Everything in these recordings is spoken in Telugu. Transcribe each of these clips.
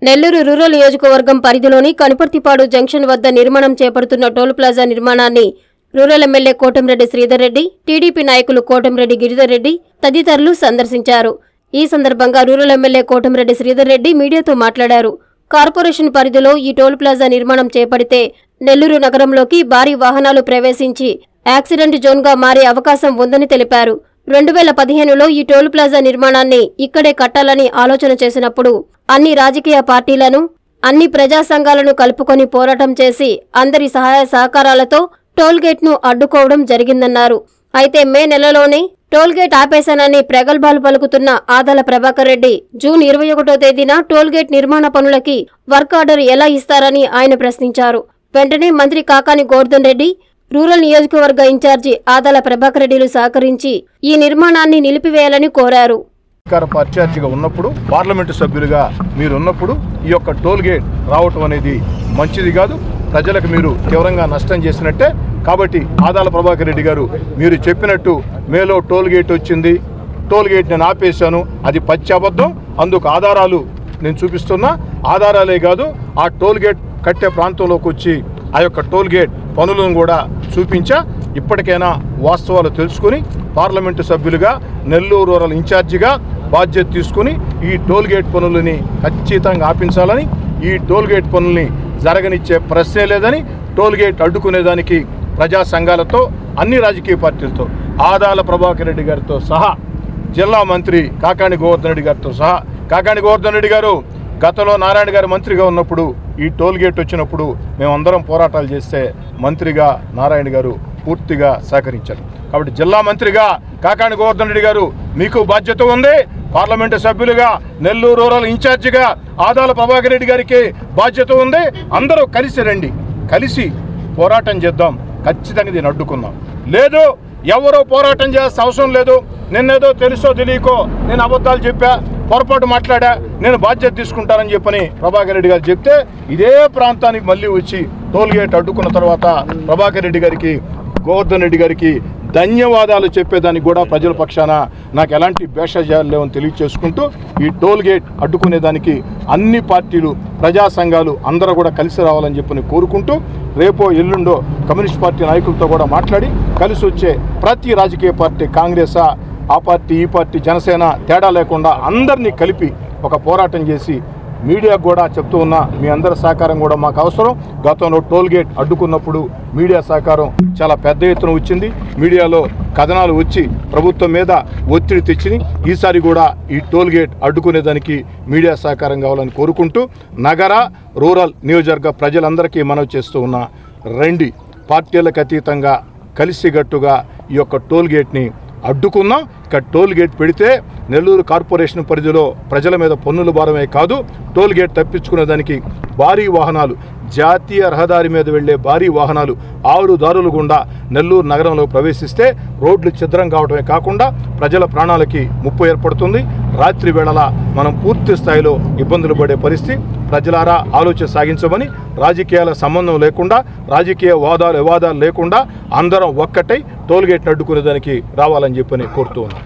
నెల్లూరు రూరల్ నియోజకవర్గం పరిధిలోని కనుపర్తిపాడు జంక్షన్ వద్ద నిర్మాణం చేపడుతున్న టోల్ ప్లాజా నిర్మాణాన్ని rural MLA Kotamreddy Sridhar Reddy TDP నాయకులు కోటంరెడ్డి గిరిధర్ రెడ్డి తదితరులు సందర్శించారు ఈ సందర్భంగా రూరల్ ఎమ్మెల్యే కోటంరెడ్డి శ్రీధర్ రెడ్డి మీడియాతో మాట్లాడారు కార్పొరేషన్ పరిధిలో ఈ టోల్ ప్లాజా నిర్మాణం చేపడితే నెల్లూరు నగరంలోకి భారీ వాహనాలు ప్రవేశించి యాక్సిడెంట్ జోన్గా మారే అవకాశం ఉందని తెలిపారు రెండు వేల పదిహేనులో ఈ టోల్ ప్లాజా నిర్మాణాన్ని ఇక్కడే కట్టాలని ఆలోచన చేసినప్పుడు అన్ని రాజకీయ పార్టీలను అన్ని ప్రజా సంఘాలను కలుపుకొని పోరాటం చేసి అందరి సహాయ సహకారాలతో టోల్ గేట్ ను అడ్డుకోవడం జరిగిందన్నారు అయితే మే నెలలోనే టోల్ గేట్ ఆపేశానని ప్రగల్భాలు పలుకుతున్న ఆదాల ప్రభాకర్ రెడ్డి జూన్ ఇరవై ఒకటో తేదీన టోల్ గేట్ నిర్మాణ పనులకి వర్క్ ఆర్డర్ ఎలా ఇస్తారని ఆయన ప్రశ్నించారు వెంటనే మంత్రి కాకాని గోర్ధన్ రెడ్డి రూరల్ నియోజకవర్గ ఇన్ఛార్జి ఆదాల ప్రభాకర్ రెడ్డిలు సహకరించి ఈ నిర్మాణాన్ని నిలిపివేయాలని కోరారు అధికార పార్టీగా ఉన్నప్పుడు పార్లమెంటు సభ్యులుగా మీరు ఉన్నప్పుడు ఈ యొక్క టోల్ గేట్ రావటం అనేది మంచిది కాదు ప్రజలకు మీరు తీవ్రంగా నష్టం చేసినట్టే కాబట్టి ఆదాల ప్రభాకర్ రెడ్డి గారు మీరు చెప్పినట్టు మేలో టోల్ గేట్ వచ్చింది టోల్ గేట్ నేను ఆపేశాను అది పచ్చి అబద్ధం అందుకు ఆధారాలు నేను చూపిస్తున్నా ఆధారాలే కాదు ఆ టోల్ గేట్ కట్టే ప్రాంతంలోకి వచ్చి ఆ యొక్క టోల్ గేట్ పనులను కూడా చూపించా ఇప్పటికైనా వాస్తవాలు తెలుసుకుని పార్లమెంటు సభ్యులుగా నెల్లూరు రూరల్ ఇన్ఛార్జిగా బాధ్యత తీసుకుని ఈ టోల్ గేట్ పనులని ఖచ్చితంగా ఆపించాలని ఈ టోల్ గేట్ పనుల్ని జరగనిచ్చే ప్రశ్నే లేదని టోల్ గేట్ అడ్డుకునేదానికి ప్రజా సంఘాలతో అన్ని రాజకీయ పార్టీలతో ఆదాల ప్రభాకర్ రెడ్డి గారితో సహా జిల్లా మంత్రి కాకాణి గోవర్ధన్ రెడ్డి గారితో సహా కాకాణి గోవర్ధన్ రెడ్డి గారు గతంలో నారాయణ గారు మంత్రిగా ఉన్నప్పుడు ఈ టోల్ గేట్ వచ్చినప్పుడు మేమందరం పోరాటాలు చేస్తే మంత్రిగా నారాయణ గారు పూర్తిగా సహకరించారు కాబట్టి జిల్లా మంత్రిగా కాకాణి గోవర్ధన్ రెడ్డి గారు మీకు బాధ్యత ఉంది పార్లమెంటు సభ్యులుగా నెల్లూరు రూరల్ ఇన్ఛార్జిగా ఆదాల ప్రభాకర్ రెడ్డి గారికి బాధ్యత ఉంది అందరూ కలిసి రండి కలిసి పోరాటం చేద్దాం ఖచ్చితంగా దీన్ని అడ్డుకుందాం లేదు ఎవరో పోరాటం చేయాల్సిన అవసరం లేదు నిన్నేదో తెలుసో తెలియకో నేను అబద్ధాలు చెప్పా పొరపాటు మాట్లాడా నేను బాధ్యత తీసుకుంటానని చెప్పని ప్రభాకర్ రెడ్డి గారు చెప్తే ఇదే ప్రాంతానికి మళ్ళీ వచ్చి టోల్ గేట్ అడ్డుకున్న తర్వాత ప్రభాకర్ రెడ్డి గారికి గోవర్ధన్ రెడ్డి గారికి ధన్యవాదాలు చెప్పేదానికి కూడా ప్రజల పక్షాన నాకు ఎలాంటి భేషజాలు లేవని తెలియచేసుకుంటూ ఈ టోల్ గేట్ అడ్డుకునేదానికి అన్ని పార్టీలు ప్రజా సంఘాలు అందరూ కూడా కలిసి రావాలని చెప్పని కోరుకుంటూ రేపో ఎల్లుండో కమ్యూనిస్ట్ పార్టీ నాయకులతో కూడా మాట్లాడి కలిసి వచ్చే ప్రతి రాజకీయ పార్టీ కాంగ్రెసా ఆ పార్టీ ఈ పార్టీ జనసేన తేడా లేకుండా అందరినీ కలిపి ఒక పోరాటం చేసి మీడియాకు కూడా చెప్తూ ఉన్నా మీ అందరి సహకారం కూడా మాకు అవసరం గతంలో టోల్ గేట్ అడ్డుకున్నప్పుడు మీడియా సహకారం చాలా పెద్ద ఎత్తున వచ్చింది మీడియాలో కథనాలు వచ్చి ప్రభుత్వం మీద ఒత్తిడి తెచ్చి ఈసారి కూడా ఈ టోల్ గేట్ అడ్డుకునేదానికి మీడియా సహకారం కావాలని కోరుకుంటూ నగర రూరల్ నియోజకవర్గ ప్రజలందరికీ మనవి చేస్తూ ఉన్నా రండి పార్టీలకు అతీతంగా కలిసిగట్టుగా ఈ యొక్క టోల్ గేట్ని అడ్డుకుందాం ఇక్కడ టోల్ గేట్ పెడితే నెల్లూరు కార్పొరేషన్ పరిధిలో ప్రజల మీద పన్నుల భారమే కాదు టోల్ గేట్ తప్పించుకునే దానికి భారీ వాహనాలు జాతీయ రహదారి మీద వెళ్లే భారీ వాహనాలు ఆరు దారులు గుండా నెల్లూరు నగరంలో ప్రవేశిస్తే రోడ్లు ఛిద్రం కావడమే కాకుండా ప్రజల ప్రాణాలకి ముప్పు ఏర్పడుతుంది రాత్రి వేళల మనం పూర్తి స్థాయిలో ఇబ్బందులు పడే పరిస్థితి ప్రజలారా ఆలోచన సాగించమని రాజకీయాల సంబంధం లేకుండా రాజకీయ వాదాలు వివాదాలు లేకుండా అందరం ఒక్కటై టోల్గేట్ని అడ్డుకునేదానికి రావాలని చెప్పని కోరుతూ ఉన్నాం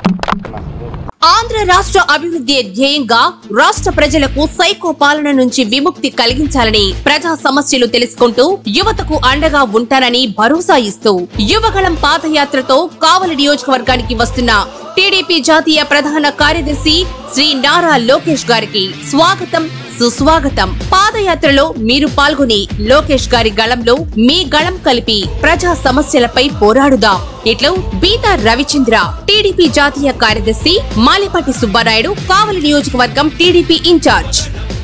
ఆంధ్ర రాష్ట్ర అభివృద్ధి ధ్యేయంగా రాష్ట్ర ప్రజలకు సైకో పాలన నుంచి విముక్తి కలిగించాలని ప్రజా సమస్యలు తెలుసుకుంటూ యువతకు అండగా ఉంటానని భరోసా ఇస్తూ యువగళం పాదయాత్రతో కావలి నియోజకవర్గానికి వస్తున్న టీడీపీ జాతీయ ప్రధాన కార్యదర్శి శ్రీ నారా లోకేష్ గారికి స్వాగతం సుస్వాగతం పాదయాత్రలో మీరు పాల్గొని లోకేష్ గారి గళంలో మీ గళం కలిపి ప్రజా సమస్యలపై పోరాడుదాం ఇట్లు బీతా రవిచంద్ర టీడీపీ జాతీయ కార్యదర్శి మాలిపాటి సుబ్బారాయుడు కావలి నియోజకవర్గం టీడీపీ ఇన్ఛార్జ్